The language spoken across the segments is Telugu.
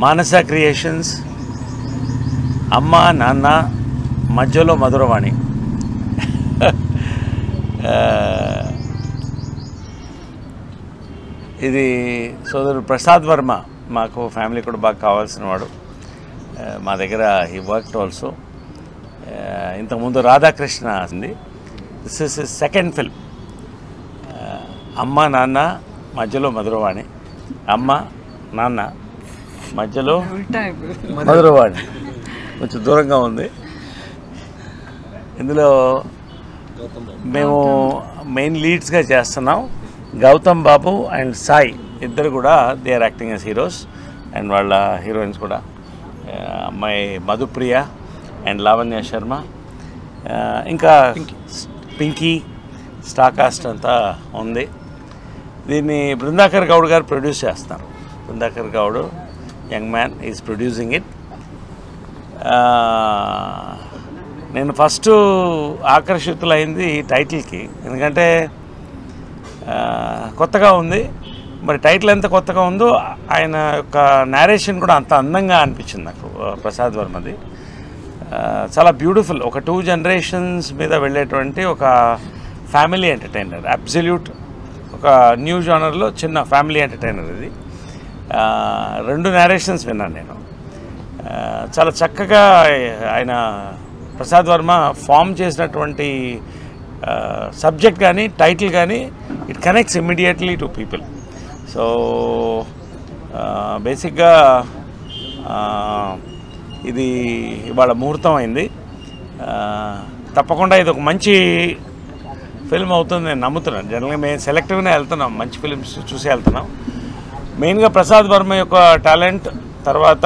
మానస క్రియేషన్స్ అమ్మ నాన్న మధ్యలో మధురవాణి ఆ, ఇది సోదరుడు ప్రసాద్ వర్మ మాకు ఫ్యామిలీ కూడా బాగా కావాల్సిన వాడు ఆ, మా దగ్గర హీ వర్క్ ఆల్సో ఇంతకుముందు రాధాకృష్ణ ఉంది దిస్ ఇస్ సెకండ్ ఫిల్మ్ అమ్మ నాన్న మధ్యలో మధురవాణి అమ్మ నాన్న మధ్యలో మధురవాణి కొంచెం దూరంగా ఉంది ఇందులో మేము మెయిన్ లీడ్స్గా చేస్తున్నాం గౌతమ్ బాబు అండ్ సాయి ఇద్దరు కూడా they are acting as heroes and వాళ్ళ హీరోయిన్స్ కూడా ఆ, అమ్మాయి మధుప్రియ అండ్ లావణ్య శర్మ ఆ, ఇంకా పింకీ స్టాకాస్ట్ అంతా ఉంది దీన్ని బృందాకర్ గౌడ్ గారు ప్రొడ్యూస్ చేస్తున్నారు Brindakar Goud young man is producing it నేను ఫస్ట్ ఆకర్షితులైంది ఈ టైటిల్కి ఎందుకంటే ఆ, కొత్తగా ఉంది మరి టైటిల్ ఎంత కొత్తగా ఉందో ఆయన యొక్క నేరేషన్ కూడా అంత అందంగా అనిపించింది నాకు ఆ, ప్రసాద్ వర్మది ఆ, చాలా బ్యూటిఫుల్ ఒక టూ జనరేషన్స్ మీద వెళ్ళేటువంటి ఒక ఫ్యామిలీ ఎంటర్టైనర్ అబ్సల్యూట్ ఒక న్యూ జానర్లో చిన్న ఫ్యామిలీ ఎంటర్టైనర్ ఇది ఆ, రెండు నేరేషన్స్ విన్నాను నేను ఆ, చాలా చక్కగా ఆయన ప్రసాద్ వర్మ ఫామ్ చేసినటువంటి సబ్జెక్ట్ కానీ టైటిల్ కానీ it connects immediately to people so బేసిక్గా ఇది ఇవాళ ముహూర్తం అయింది ఆ, తప్పకుండా ఇది ఒక మంచి ఫిల్మ్ అవుతుంది నేను నమ్ముతున్నాను జనరల్గా మేము సెలెక్టివ్గానే వెళ్తున్నాం మంచి ఫిల్మ్స్ చూసి వెళ్తున్నాం మెయిన్గా ప్రసాద్ వర్మ యొక్క టాలెంట్ తర్వాత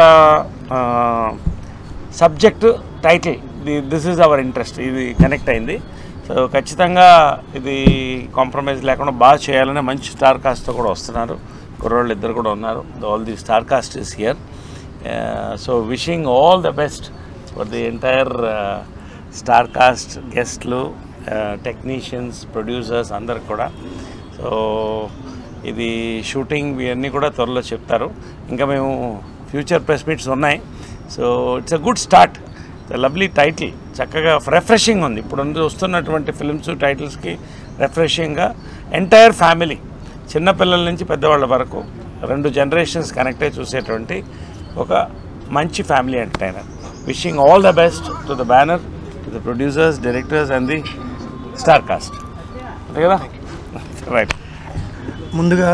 subject title this is our interest ఇది కనెక్ట్ అయింది సో ఖచ్చితంగా ఇది కాంప్రమైజ్ లేకుండా బాగా చేయాలని మంచి స్టార్ కాస్ట్తో కూడా వస్తున్నారు కుర్రోళ్ళు ఇద్దరు కూడా ఉన్నారు all the star cast is here so wishing all the best for the entire star cast గెస్ట్లు టెక్నీషియన్స్ ప్రొడ్యూసర్స్ అందరికి కూడా సో ఇది షూటింగ్ ఇవన్నీ కూడా త్వరలో చెప్తారు ఇంకా మేము ఫ్యూచర్ ప్రెస్ మీట్స్ ఉన్నాయి so it's a good start lovely title చక్కగా రిఫ్రెషింగ్ ఉంది ఇప్పుడు వస్తున్నటువంటి ఫిల్మ్స్ టైటిల్స్కి రిఫ్రెషింగ్గా ఎంటైర్ ఫ్యామిలీ చిన్నపిల్లల నుంచి పెద్దవాళ్ళ వరకు రెండు జనరేషన్స్ కనెక్ట్ అయ్యి చూసేటువంటి ఒక మంచి family entertainer wishing all the best to the banner to the producers directors and the star cast అంతే కదా రైట్ ముందుగా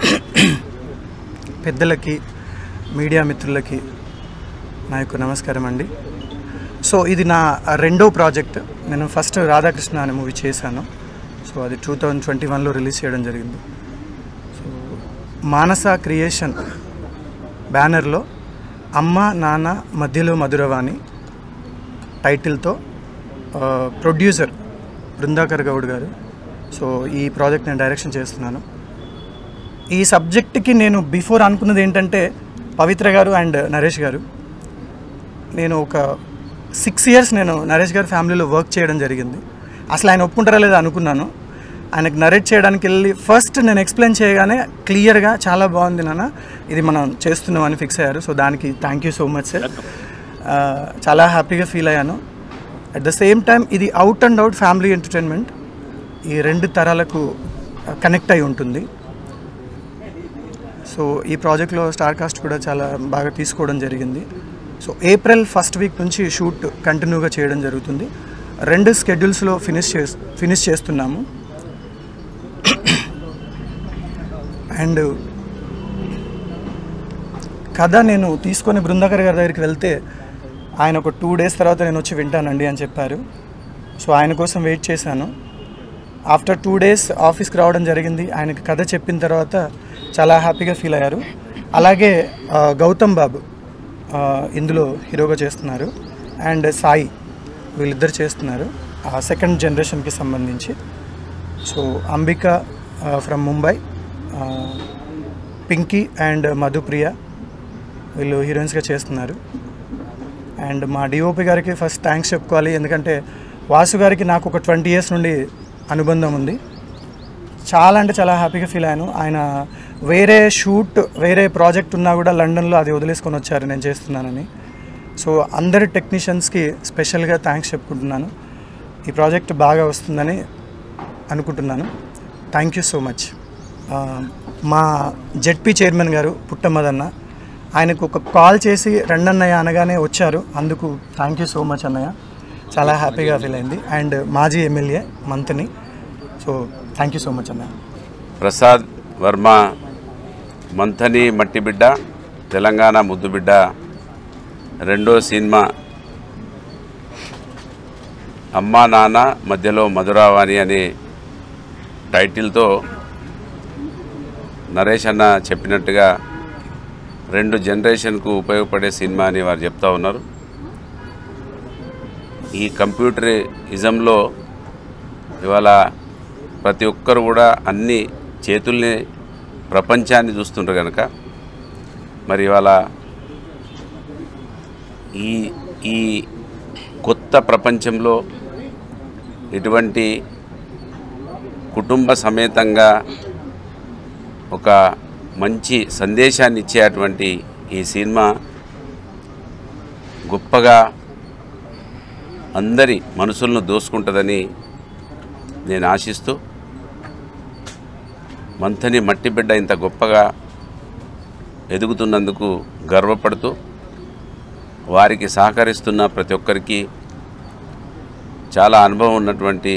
పెద్దలకి మీడియా మిత్రులకి నా యొక్క నమస్కారం అండి సో ఇది నా రెండో ప్రాజెక్ట్ నేను ఫస్ట్ రాధాకృష్ణ అనే మూవీ చేశాను సో అది టూ థౌజండ్ ట్వంటీ వన్లో రిలీజ్ చేయడం జరిగింది సో మానస క్రియేషన్ బ్యానర్లో అమ్మ నాన్న మధ్యలో మధురవాణి టైటిల్తో ఆ, ప్రొడ్యూసర్ బృందాకర్ గౌడ్ గారు సో ఈ ప్రాజెక్ట్ నేను డైరెక్షన్ చేస్తున్నాను ఈ సబ్జెక్ట్కి నేను బిఫోర్ అనుకున్నది ఏంటంటే పవిత్ర గారు అండ్ నరేష్ గారు నేను ఒక సిక్స్ ఇయర్స్ నేను నరేష్ గారి ఫ్యామిలీలో వర్క్ చేయడం జరిగింది అసలు ఆయన ఒప్పుకుంటారా లేదా అనుకున్నాను ఆయనకు నరేట్ చేయడానికి వెళ్ళి ఫస్ట్ నేను ఎక్స్ప్లెయిన్ చేయగానే క్లియర్గా చాలా బాగుంది నాన్న ఇది మనం చేస్తున్నామని ఫిక్స్ అయ్యారు సో దానికి thank you so much sir చాలా హ్యాపీగా ఫీల్ అయ్యాను అట్ ద సేమ్ టైం ఇది out and out family entertainment ఈ రెండు తరాలకు కనెక్ట్ అయి ఉంటుంది సో ఈ ప్రాజెక్ట్లో స్టార్ కాస్ట్ కూడా చాలా బాగా తీసుకోవడం జరిగింది సో ఏప్రిల్ ఫస్ట్ వీక్ నుంచి షూట్ కంటిన్యూగా చేయడం జరుగుతుంది రెండు స్కెడ్యూల్స్లో ఫినిష్ చేస్ ఫినిష్ చేస్తున్నాము అండ్ కథ నేను తీసుకొని బృందాకర్ గారి దగ్గరికి వెళ్తే ఆయన ఒక టూ డేస్ తర్వాత నేను వచ్చి వింటానండి అని చెప్పారు సో ఆయన కోసం వెయిట్ చేశాను ఆఫ్టర్ టూ డేస్ ఆఫీస్కి రావడం జరిగింది ఆయనకి కథ చెప్పిన తర్వాత చాలా హ్యాపీగా ఫీల్ అయ్యారు అలాగే ఆ, గౌతమ్ బాబు ఆ, ఇందులో హీరోగా చేస్తున్నారు అండ్ సాయి వీళ్ళిద్దరు చేస్తున్నారు ఆ సెకండ్ జనరేషన్కి సంబంధించి so Ambika from Mumbai Pinky and Madhupriya వీళ్ళు హీరోయిన్స్గా చేస్తున్నారు అండ్ మా డిఓపి గారికి ఫస్ట్ థ్యాంక్స్ చెప్పుకోవాలి ఎందుకంటే వాసు గారికి నాకు ఒక ట్వంటీ ఇయర్స్ నుండి అనుబంధం ఉంది చాలా అంటే చాలా హ్యాపీగా ఫీల్ అయ్యాను ఆయన వేరే షూట్ వేరే ప్రాజెక్ట్ ఉన్నా కూడా లండన్లో అది వదిలేసుకొని వచ్చారు నేను చేస్తున్నానని సో అందరి టెక్నీషియన్స్కి స్పెషల్గా థ్యాంక్స్ చెప్పుకుంటున్నాను ఈ ప్రాజెక్ట్ బాగా వస్తుందని అనుకుంటున్నాను థ్యాంక్ యూ సో మచ్ ఆ, మా జెడ్పీ చైర్మన్ గారు పుట్టమ్మదన్న ఆయనకు ఒక కాల్ చేసి రండన్నయ్య అనగానే వచ్చారు అందుకు థ్యాంక్ యూ సో మచ్ అన్నయ్య చాలా హ్యాపీగా ఫీల్ అయింది అండ్ మాజీ MLA Manthani so thank you so much అన్నయ్య ప్రసాద్ వర్మ మంథని మట్టిబిడ్డ తెలంగాణ ముద్దుబిడ్డ రెండో సినిమా అమ్మా నాన్న మధ్యలో మధురావాణి అనే టైటిల్తో నరేష్ అన్న చెప్పినట్టుగా రెండు జనరేషన్కు ఉపయోగపడే సినిమా అని వారు చెప్తా ఉన్నారు ఈ కంప్యూటరిజంలో ఇవాళ ప్రతి ఒక్కరు కూడా అన్ని చేతుల్ని ప్రపంచాన్ని చూస్తుంటారు కనుక మరి ఇవాళ ఈ ఈ కొత్త ప్రపంచంలో ఇటువంటి కుటుంబ సమేతంగా ఒక మంచి సందేశాన్ని ఇచ్చేటువంటి ఈ సినిమా గొప్పగా అందరి మనసులను దోసుకుంటుందని నేను ఆశిస్తూ మంథని మట్టిబిడ్డ ఇంత గొప్పగా ఎదుగుతున్నందుకు గర్వపడుతూ వారికి సహకరిస్తున్న ప్రతి ఒక్కరికి చాలా అనుభవం ఉన్నటువంటి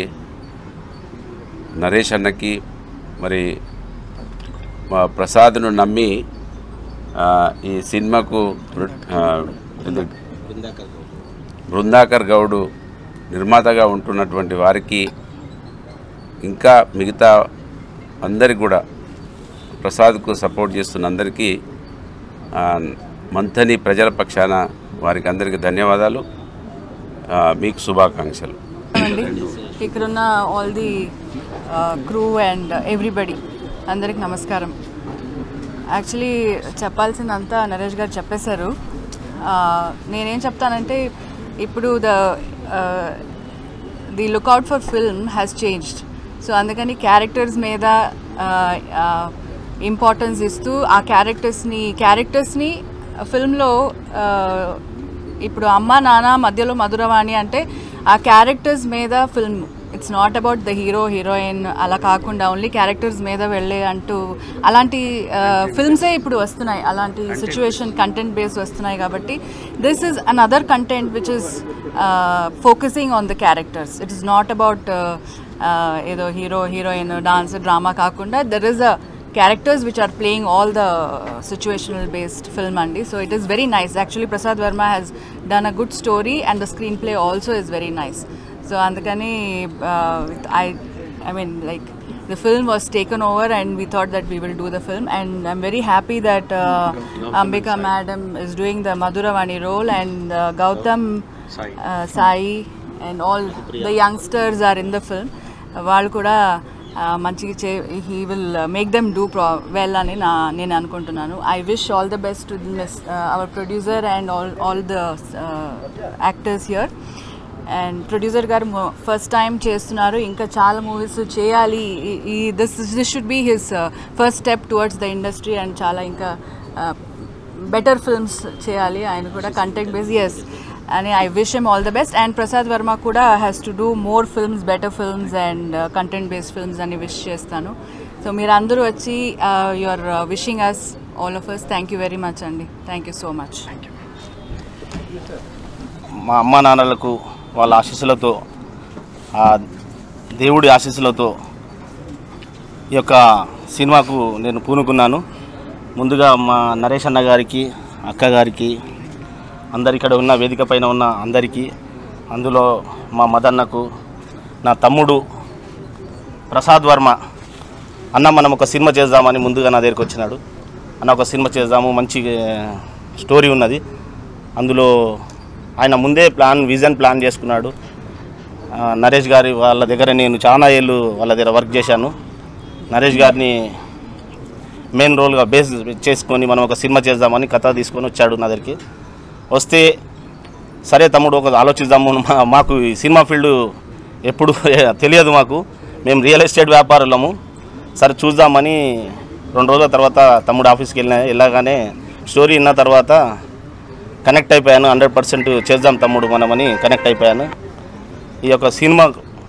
నరేష్ అన్నకి మరి మా ప్రసాద్ను నమ్మి ఆ, ఈ సినిమాకు బృ- ఆ, ఇది బృందాకర్ గౌడు నిర్మాతగా ఉంటున్నటువంటి వారికి ఇంకా మిగతా అందరికి కూడా ప్రసాద్కు సపోర్ట్ చేస్తున్న అందరికీ ఆ, మంథని ప్రజల పక్షాన వారికి అందరికీ ధన్యవాదాలు ఆ, మీకు శుభాకాంక్షలు అండి ఇక్కడున్న all the crew and everybody అందరికి నమస్కారం యాక్చువల్లీ చెప్పాల్సిందంతా నరేష్ గారు చెప్పేశారు ఆ, నేనేం చెప్తానంటే ఇప్పుడు the the lookout for film has changed so అందుకని క్యారెక్టర్స్ మీద ఇంపార్టెన్స్ ఇస్తూ ఆ క్యారెక్టర్స్ని క్యారెక్టర్స్ని ఫిల్మ్లో ఇప్పుడు అమ్మ నాన్న మధ్యలో మధురవాణి అంటే ఆ క్యారెక్టర్స్ మీద film it's not about the hero heroine అలా కాకుండా ఓన్లీ క్యారెక్టర్స్ మీద వెళ్ళే అంటూ అలాంటి ఫిల్మ్సే ఇప్పుడు వస్తున్నాయి అలాంటి సిచ్యువేషన్ కంటెంట్ బేస్ వస్తున్నాయి కాబట్టి this is an other content which is focusing on the characters it is not about ఏదో హీరో హీరోయిన్ డాన్స్ డ్రామా కాకుండా there is a characters which are playing all the situational based film andi so it is very nice actually prasad verma has done a good story and the screenplay also is very nice so andukani uh, i i mean like the film was taken over and we thought that we will do the film and i'm very happy that uh, ambika madam is doing the madhuravani role and uh, gautam uh, sai and all the youngsters are in the film వాళ్ళు కూడా ఆ, మంచిగా చే he will make them do ప్రా వెల్ అని నా నేను అనుకుంటున్నాను I wish all the best to miss our producer and all all the actors here and producer garu first time చేస్తున్నారు ఇంకా చాలా మూవీస్ చేయాలి ఈ- ఈ this this should be his first step towards the industry and చాలా ఇంకా బెటర్ ఫిల్మ్స్ చేయాలి ఆయన కూడా కంటెంట్ బేస్ ఎస్ అని I wish him all the best and Prasad Varma కూడా has to do more films better films and content based films అని విష్ చేస్తాను సో మీరు అందరూ వచ్చి your wishing us all of us thank you very much అండి థ్యాంక్ యూ సో మచ్ మా అమ్మ నాన్నలకు వాళ్ళ ఆశీస్సులతో ఆ దేవుడి ఆశీస్సులతో ఈ యొక్క సినిమాకు నేను పూనుకున్నాను ముందుగా మా నరేష్ అన్న గారికి అక్క గారికి అందరి ఇక్కడ ఉన్న వేదిక పైన ఉన్న అందరికీ అందులో మా మదన్నకు నా తమ్ముడు ప్రసాద్ వర్మ అన్న మనం ఒక సినిమా చేద్దామని ముందుగా నా దగ్గరికి వచ్చినాడు అన్న ఒక సినిమా చేద్దాము మంచి ఆ, స్టోరీ ఉన్నది అందులో ఆయన ముందే ప్లాన్ విజన్ ప్లాన్ చేసుకున్నాడు ఆ, నరేష్ గారి వాళ్ళ దగ్గర నేను చాలా ఏళ్ళు వాళ్ళ దగ్గర వర్క్ చేశాను నరేష్ గారిని మెయిన్ రోల్గా బేస్ చేసుకొని మనం ఒక సినిమా చేద్దామని కథ తీసుకొని వచ్చాడు నా దగ్గరికి వస్తే సరే తమ్ముడు ఒక ఆలోచిద్దాము మా- మాకు ఈ సినిమా ఫీల్డ్ ఎప్పుడు తెలియదు మాకు మేము రియల్ ఎస్టేట్ వ్యాపారులము సరే చూద్దామని రెండు రోజుల తర్వాత తమ్ముడు ఆఫీస్కి వెళ్ళిన వెళ్ళగానే స్టోరీ విన్న తర్వాత కనెక్ట్ అయిపోయాను హండ్రెడ్ పర్సెంట్ చేద్దాం తమ్ముడు మనమని కనెక్ట్ అయిపోయాను ఈ యొక్క సినిమా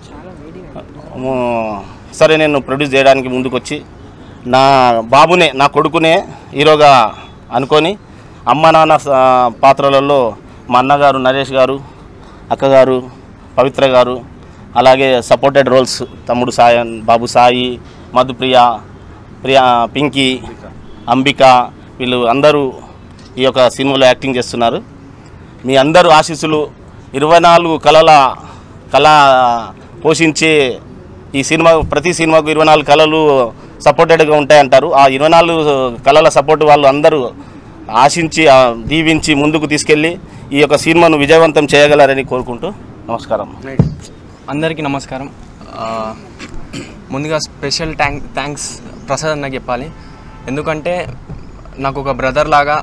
ము, సరే నేను ప్రొడ్యూస్ చేయడానికి ముందుకు వచ్చి నా బాబునే నా కొడుకునే హీరోగా అనుకొని అమ్మ నాన్న స- పాత్రలలో మా అన్నగారు నరేష్ గారు అక్కగారు పవిత్ర గారు అలాగే సపోర్టెడ్ రోల్స్ తమ్ముడు సాయన్ బాబు సాయి మధుప్రియ ప్రియా పింకీ అంబిక వీళ్ళు అందరూ ఈ యొక్క సినిమాలో యాక్టింగ్ చేస్తున్నారు మీ అందరూ ఆశీస్సులు ఇరవై నాలుగు కళల కళ పోషించే ఈ సినిమా ప్రతి సినిమాకు ఇరవై నాలుగు కళలు సపోర్టెడ్గా ఉంటాయంటారు ఆ ఇరవై నాలుగు కళల సపోర్ట్ వాళ్ళు అందరూ ఆశించి ఆ, దీవించి ముందుకు తీసుకెళ్ళి ఈ యొక్క సినిమాను విజయవంతం చేయగలరని కోరుకుంటూ నమస్కారం అందరికీ నమస్కారం ఆ, ముందుగా స్పెషల్ థ్యాంక్ థ్యాంక్స్ ప్రసాద్ అన్నకి చెప్పాలి ఎందుకంటే నాకు ఒక బ్రదర్ లాగా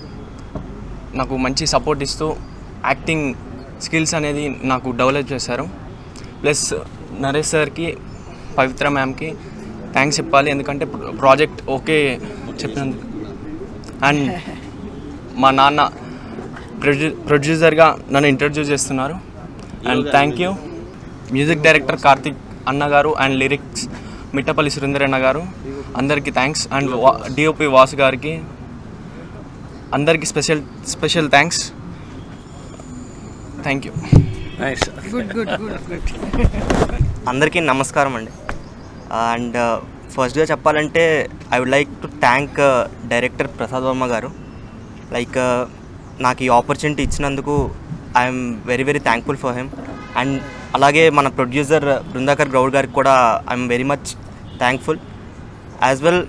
నాకు మంచి సపోర్ట్ ఇస్తూ యాక్టింగ్ స్కిల్స్ అనేది నాకు డెవలప్ చేశారు ప్లస్ నరేష్ సార్కి పవిత్ర మ్యామ్కి థ్యాంక్స్ చెప్పాలి ఎందుకంటే ప్రాజెక్ట్ ఓకే చెప్పినందుకు అండ్ మా నాన్న ప్రొడ్యూ ప్రొడ్యూసర్గా నన్ను ఇంట్రడ్యూస్ చేస్తున్నారు and thank you music director Karthik అన్న గారు అండ్ లిరిక్స్ మిట్టపల్లి సురేందర్ అన్న గారు అందరికీ థ్యాంక్స్ అండ్ డిఓపి వాసు గారికి అందరికీ special special thanks thank you nice good good good good అందరికీ నమస్కారం అండి అండ్ ఫస్ట్గా చెప్పాలంటే I would like to thank director Prasad Varma garu like నాకు ఈ ఆపర్చునిటీ ఇచ్చినందుకు I'm very very thankful for him and అలాగే మన ప్రొడ్యూసర్ బృందాకర్ గౌడ్ గారికి కూడా I'm very much thankful as well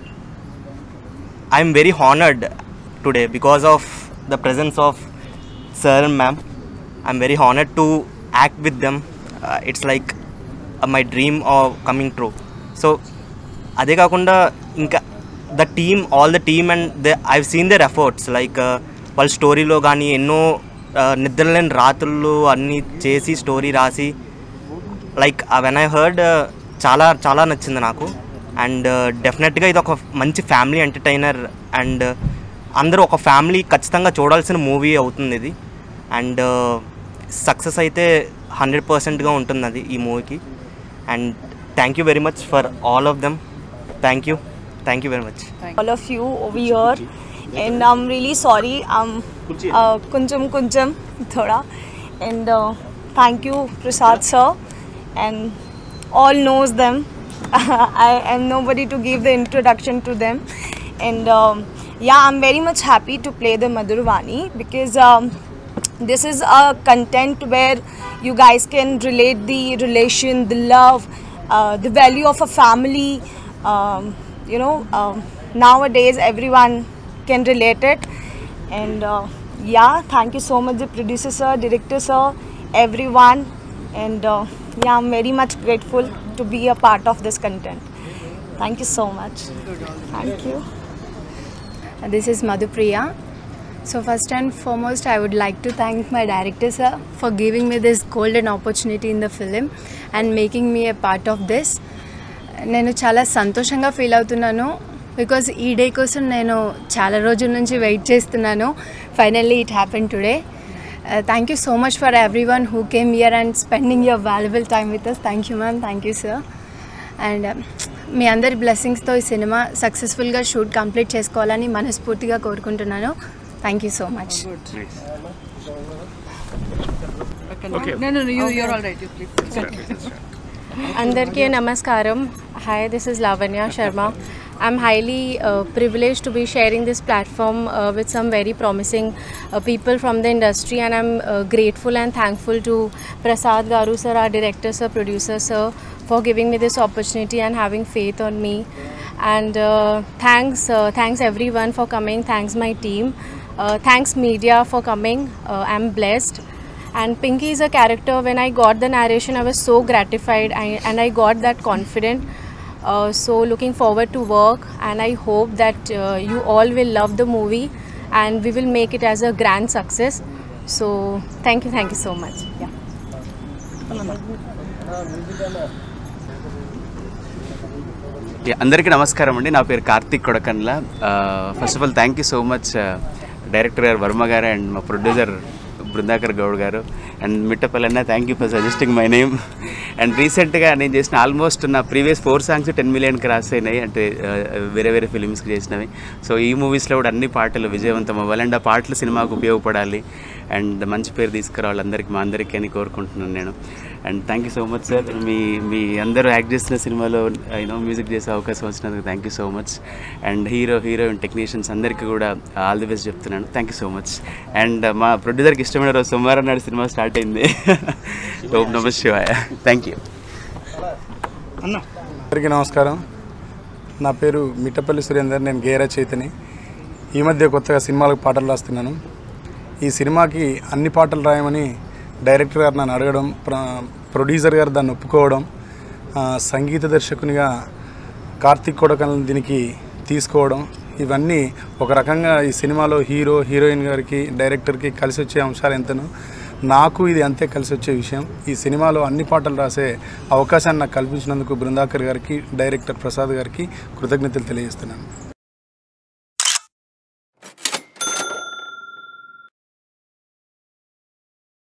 I'm very honoured today because of the presence of sir and ma'am. I'm very honored to act with them. It's like my dream of coming true. So అదే కాకుండా ఇంకా the team all the team and the I've seen their efforts like వాళ్ళ స్టోరీలో కానీ ఎన్నో uh, నిద్రలేని రాత్రులు అన్నీ చేసి స్టోరీ రాసి లైక్ వెన్ ఐ హర్డ్ చాలా చాలా నచ్చింది నాకు అండ్ డెఫినెట్గా ఇది ఒక మంచి ఫ్యామిలీ ఎంటర్టైనర్ అండ్ అందరూ ఒక ఫ్యామిలీ ఖచ్చితంగా చూడాల్సిన మూవీ అవుతుంది ఇది అండ్ సక్సెస్ అయితే హండ్రెడ్ పర్సెంట్గా ఉంటుంది అది ఈ మూవీకి and thank you very much for all of them thank you thank you very much all of you over here and i'm really sorry i'm uh, kunjam kunjam thoda and uh, thank you prasad sir and all knows them i am nobody to give the introduction to them and um, yeah i'm very much happy to play the madhurvani because um, this is a content where you guys can relate the relation the love uh, the value of a family um, you know um, nowadays everyone can relate it and uh, yeah thank you so much the producer sir director sir everyone and uh, yeah i'm very much grateful to be a part of this content thank you so much thank you This is Madhupriya. So first and foremost, I would like to thank my director sir for giving me this golden opportunity in the film and making me a part of this. నేను చాలా సంతోషంగా ఫీల్ అవుతున్నాను బికాజ్ ఈ డే కోసం నేను చాలా రోజుల నుంచి వెయిట్ చేస్తున్నాను finally it happen today thank you so much for everyone who came here and spending your valuable time with us thank you ma'am thank you sir and మీ అందరి బ్లెస్సింగ్స్తో ఈ సినిమా సక్సెస్ఫుల్గా షూట్ కంప్లీట్ చేసుకోవాలని మనస్ఫూర్తిగా కోరుకుంటున్నాను thank you so much No, no, no, you, you're all right. You please. అందరికీ నమస్కారం hi this is Lavanya Sharma I'm highly privilege to be sharing this platform with some very promising people from the industry and I'm grateful and thankful to Prasad garu sir, our director sir, producer sir, for giving me this opportunity and having faith on me. And thanks everyone for coming. Thanks my team. Thanks media for coming. I'm blessed. And Pinky is a character. When I got the narration, I was so gratified and I got that confident. So looking forward to work, and I hope that you all will love the movie and we will make it as a grand success. So thank you so much. Yeah. Yeah, అందరికీ నమస్కారం అండి నా పేరు Karthik Kodakanla first of all thank you so much director garu Varma garu and మా ప్రొడ్యూసర్ బృందాకర్ గౌడ్ గారు అండ్ మిట్టపల్లన్న thank you for suggesting my name and రీసెంట్గా నేను చేసిన ఆల్మోస్ట్ నా previous four songs ten million cross అయినాయి అంటే ఆ, వేరే వేరే ఫిలిమ్స్కి చేసినవి సో ఈ మూవీస్లో కూడా అన్ని పాటలు విజయవంతం అవ్వాలి అండ్ ఆ పాటలు సినిమాకు ఉపయోగపడాలి అండ్ మంచి పేరు తీసుకురావాలి అందరికి మా అందరికీ అని కోరుకుంటున్నాను నేను and thank you so much sir మీ మీ అందరూ యాక్ట్ చేసిన సినిమాలో యూనో మ్యూజిక్ చేసే అవకాశం వచ్చినందుకు thank you so much and hero heroine technicians అందరికీ కూడా ఆల్ ది బెస్ట్ చెప్తున్నాను thank you so much and మా ప్రొడ్యూసర్కి ఇష్టమైన రోజు సోమవారం నాడు సినిమా స్టార్ట్ అయింది ఓం నమ శివాయ థ్యాంక్ యూ అందరికీ నమస్కారం నా పేరు మిట్టపల్లి సురేందర్ నేను గేరా చైతని ఈ మధ్య కొత్తగా సినిమాలకు పాటలు రాస్తున్నాను ఈ సినిమాకి అన్ని పాటలు రాయమని డైరెక్టర్ గారు నన్ను అడగడం ప్ర- ప్రొడ్యూసర్ గారు దాన్ని ఒప్పుకోవడం ఆ, సంగీత దర్శకునిగా కార్తీక్ కొడకల్ని దీనికి తీసుకోవడం ఇవన్నీ ఒక రకంగా ఈ సినిమాలో హీరో హీరోయిన్ గారికి డైరెక్టర్కి కలిసి వచ్చే అంశాలు ఎంతనో నాకు ఇది అంతే కలిసి వచ్చే విషయం ఈ సినిమాలో అన్ని పాటలు రాసే అవకాశాన్ని నాకు కల్పించినందుకు బృందాకర్ గారికి డైరెక్టర్ ప్రసాద్ గారికి కృతజ్ఞతలు తెలియజేస్తున్నాను